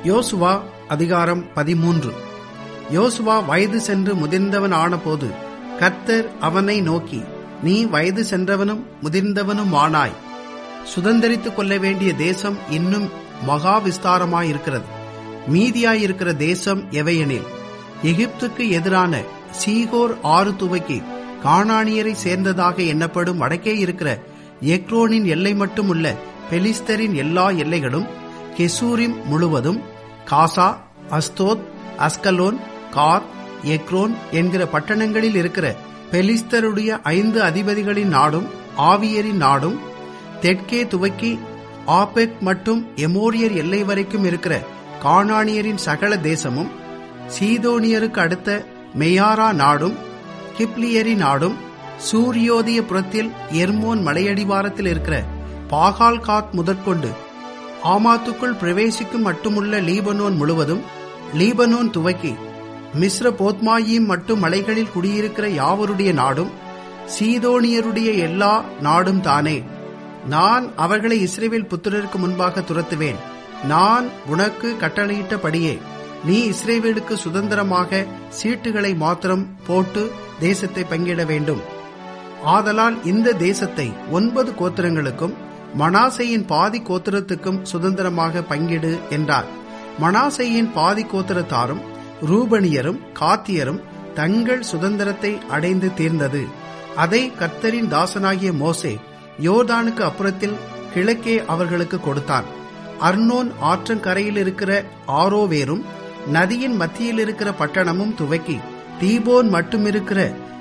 யோசுவா அதிகாரம் பதிமூன்று யோசுவா வயது சென்று முதிர்ந்தவன் ஆனபோது கர்த்தர் அவனை நோக்கி நீ வயது சென்றவனும் முதிர்ந்தவனும் ஆனாய் சுதந்தரித்துக் கொள்ள வேண்டிய தேசம் இன்னும் மகா விஸ்தாரமாயிருக்கிறது மீதியாயிருக்கிற தேசம் எவையெனில் எகிப்துக்கு எதிரான சீகோர் ஆறு துவக்கி கானானியரை சேர்ந்ததாக எண்ணப்படும் வடக்கே இருக்கிற எக்ரோனின் எல்லை மட்டும் உள்ள பெலிஸ்தரின் எல்லா எல்லைகளும் கெசூரிம் முழுவதும் காசா அஸ்தோத் அஸ்கலோன் கார் எக்ரோன் என்கிற பட்டணங்களில் இருக்கிற பெலிஸ்தருடைய ஐந்து அதிபதிகளின் நாடும் ஆவியரின் நாடும் தெற்கே துவக்கி ஆபெக் மற்றும் எமோரியர் எல்லை வரைக்கும் இருக்கிற கானானியரின் சகல தேசமும் சீதோனியருக்கு அடுத்த மெயாரா நாடும் கிப்லியரி நாடும் சூரியோதய புறத்தில் எர்மோன் மலையடிவாரத்தில் இருக்கிற பாகால் காத் முதற்கொண்டு ஆமாத்துக்குள் பிரவேசிக்கும் மட்டுமுள்ள லீபனோன் முழுவதும் லீபனோன் துவக்கி மிஸ்ர போத்மாயிம் மட்டும் மலைகளில் குடியிருக்கிற யாவருடைய நாடும் சீதோனியருடைய எல்லா நாடும் தானே நான் அவர்களை இஸ்ரேவேல் புத்திரருக்கு முன்பாக துரத்துவேன் நான் உனக்கு கட்டளையிட்டபடியே நீ இஸ்ரேவேலுக்கு சுதந்திரமாக சீட்டுகளை மாத்திரம் போட்டு தேசத்தை பங்கிட வேண்டும் ஆதலால் இந்த தேசத்தை ஒன்பது கோத்திரங்களுக்கும் மனாசையின் பாதி கோத்திரத்துக்கும் சுதந்திரமாக பங்கிடு என்றார் மனாசையின் பாதி கோத்திரத்தாரும் ரூபணியரும் காத்தியரும் தங்கள் சுதந்திரத்தை அடைந்து தீர்ந்தது அதை கர்த்தரின் தாசனாகிய மோசே யோர்தானுக்கு அப்புறத்தில் கிழக்கே அவர்களுக்கு கொடுத்தான் அர்னோன் ஆற்றங்கரையில் இருக்கிற ஆரோவேரும் நதியின் மத்தியில் இருக்கிற பட்டணமும் துவக்கி தீபோன் மட்டுமிருக்கிற